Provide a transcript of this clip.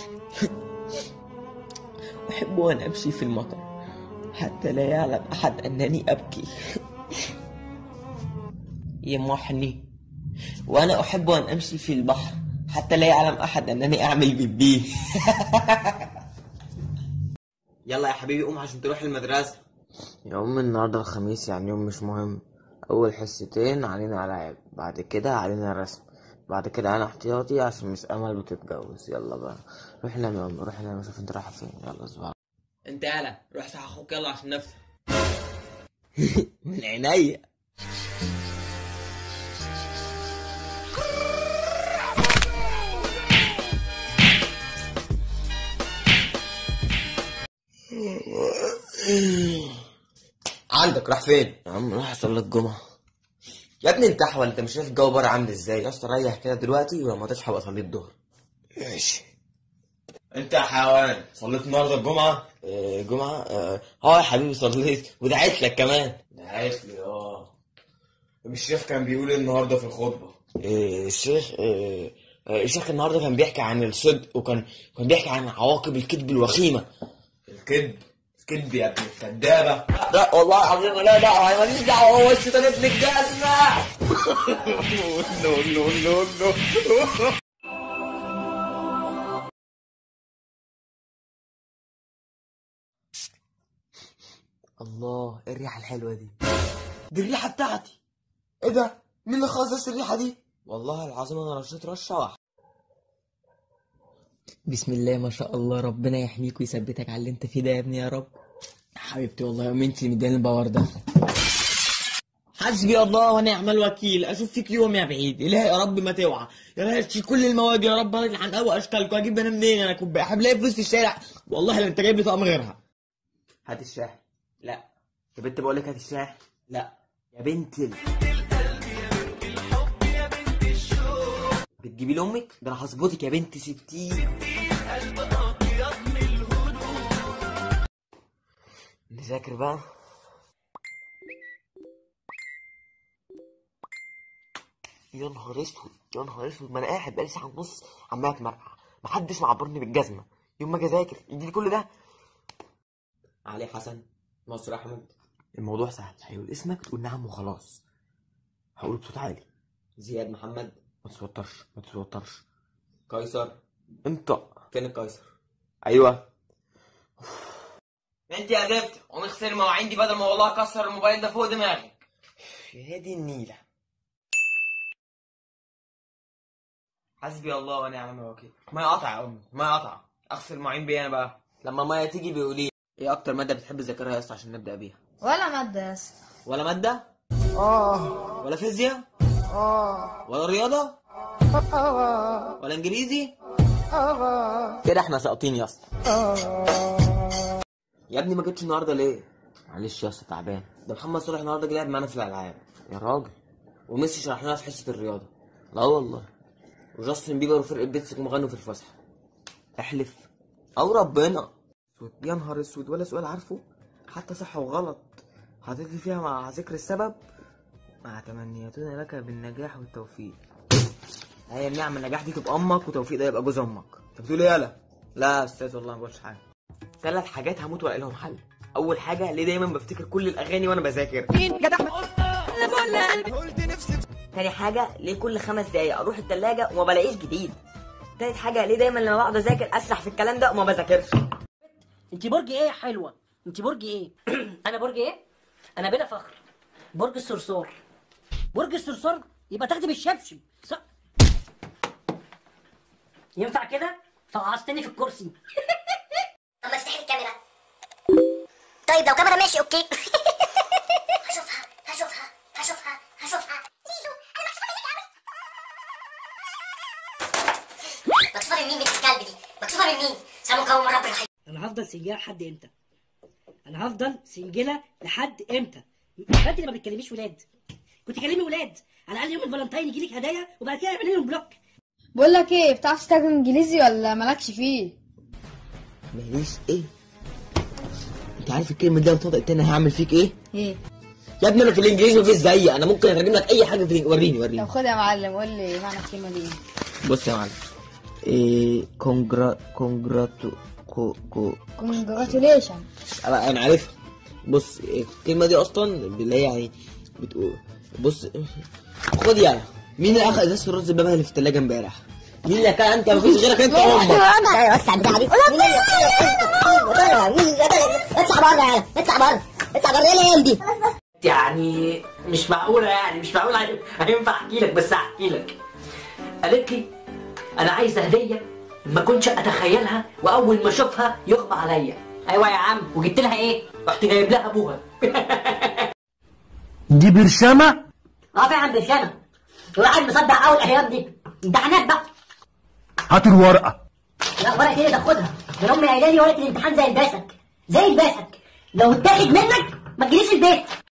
أحب وأن أمشي في المطر حتى لا يعلم أحد أنني أبكي يمحني وأنا أحب أن أمشي في البحر حتى لا يعلم أحد أنني أعمل بيبي يلا يا حبيبي قوم عشان تروح المدرسة يا أم النهاردة الخميس يعني يوم مش مهم أول حصتين علينا ألعاب بعد كده علينا رسم بعد كده أنا احتياطي عشان مس أمل بتتجوز يلا بقى روح نام يا أم روح نام شوف أنت رايحة فين يلا صباح أنت يالا روح صح أخوك يلا عشان نفطر من عينيا عندك راح فين؟ يا عم روح أصلي الجمعة يا ابني انت احول انت مش شايف الجو بره عامل ازاي يا اسطى ريح كده دلوقتي ولما تصحى بقى صلي الظهر ماشي انت يا حيوان صليت النهارده الجمعه آه، جمعة آه، اه يا حبيبي صليت ودعيت لك كمان دعيت لي اه مش الشيخ كان بيقول ايه النهارده في الخطبه آه، الشيخ آه، آه، الشيخ النهارده كان بيحكي عن الصدق وكان كان بيحكي عن عواقب الكذب الوخيمه الكذب الكذب يا ابن الكدابه لا والله العظيم لا دعوه ماليش دعوه هو الشيطان ابن الجزمه نو نو نو نو الله ايه الريحة الحلوة دي دي الريحه بتاعتي ايه ده مين اللي خصص الريحه دي والله العظيم انا رشيت رشه واحده بسم الله ما شاء الله ربنا يحميك ويثبتك على اللي انت فيه ده يا ابني يا رب حبيبتي والله يا انت اللي مداني الباور ده حسبي الله ونعم الوكيل اشوف فيك يوم يا بعيد الهي يا رب ما توعى يا رب تشيل كل المواد يا رب اطلع عن قوي اشكالكم اجيب انا منين انا كنت بحب الاقي فلوس في الشارع والله لو انت جايب لي طقم غيرها هات الشاحن لا يا بنت بقول لك هات الشاحن لا يا بنت ال... بتجيبي لامك ده انا هظبطك يا بنت ستين نذاكر بقى يا نهار اسود يا نهار اسود ما انا قاعد بقالي ساعه ونص عمال اتمرقع محدش معبرني بالجزمه يوم ما اجي اذاكر يجي لي كل ده علي حسن مصر احمد الموضوع سهل هيقول اسمك تقول نعم وخلاص هقوله بصوت عالي زياد محمد ما تتوترش ما تتوترش قيصر انطق فين القيصر ايوه انت يا زفت قومي اغسلي المواعين دي بدل ما والله اكسر الموبايل ده فوق دماغك يا دي النيله حسبي الله ونعم الوكيل ما يقطع يا امي ما يقطع اغسل المواعين بيه انا بقى لما الميه تيجي بيقولي لي ايه اكتر ماده بتحب تذاكرها يا اسطى عشان نبدا بيها ولا مادة يا اسطى ولا ماده اه ولا فيزياء اه ولا رياضه ولا انجليزي كده احنا ساقطين يا اسطى يا ابني ما جيتش النهارده ليه معلش يا اسطى تعبان ده محمد صالح النهارده جه لعب معانا في الالعاب يا راجل وميسي شرح لنا في حصه الرياضه لا والله وجاستن بيبر وفرقه بيتس جم غنوا في الفسحه احلف او ربنا اسود يا نهار اسود ولا سؤال عارفه حتى صح وغلط حطيت لي فيها مع ذكر السبب مع تمنياتنا لك بالنجاح والتوفيق هي النعم النجاح دي تبقى امك وتوفيق ده يبقى جوز امك انت بتقول ايه يالا لا يا استاذ والله ما بقولش حاجه ثلاث حاجات هموت والاقي لهم حل اول حاجه ليه دايما بفتكر كل الاغاني وانا بذاكر تاني حاجة ليه كل خمس دقايق اروح التلاجة وما بلاقيش جديد تالت حاجة ليه دايما لما بقعد اذاكر اسرح في الكلام ده وما بذاكرش انت برج ايه يا حلوه انت برج ايه انا برج ايه انا بلا فخر برج الصرصور برج الصرصور يبقى تاخدي بالشبشب ص... ينفع كده فقعصتني في الكرسي طب ما تفتحي الكاميرا طيب لو كاميرا ماشي اوكي هشوفها هشوفها هشوفها هشوفها ليلو انا مكسوفه منك مكسوفه من مين بنت الكلب دي مكسوفه من مين سلام قوم من رب الرحيم انا هفضل سنجله لحد امتى انا هفضل سنجله لحد امتى يبقى انت اللي ما بتكلميش ولاد كنت تكلمي ولاد على الاقل يوم الفالنتين يجي لك هدايا وبعد كده اعملي لهم بلوك بقول لك ايه بتعرف تترجم انجليزي ولا مالكش فيه ماليش ايه انت عارف الكلمه دي لو اتنطقت تاني هعمل فيك ايه ايه يا ابني انا في الانجليزي مفيش زيي انا ممكن اترجم لك اي حاجه في الإنج- وريني وريني طب خد يا معلم قول لي معنى الكلمه دي ايه بص يا معلم إيه كونجرا كونجراتو كو كو كونجراتوليشن انا انا عارفها بص الكلمه دي اصلا اللي هي يعني بتقول بص خد يلا مين اللي اخذ ازازه الرز بلبن اللي في الثلاجه امبارح مين اللي كان انت مفيش غيرك انت وامك انا وسع البتاعه دي مين اللي اطلع بره يلا اطلع بره اطلع بره ايه العيال دي يعني مش معقولة يعني مش معقولة هي- هينفع احكي لك بس هحكي لك قالت لي انا عايزة هدية ما كنتش اتخيلها واول ما اشوفها يغمى عليا ايوه يا عم وجبت لها ايه رحت جايب لها ابوها دي برشامة اه فعلا برشامة الواحد مصدق اول الايام دي امتحانات بقى هات الورقة لا ورقة ايه تاخدها ده امي قايله لي ورقة الامتحان زي الباسك زي الباسك لو اتاخد منك ما تجيليش البيت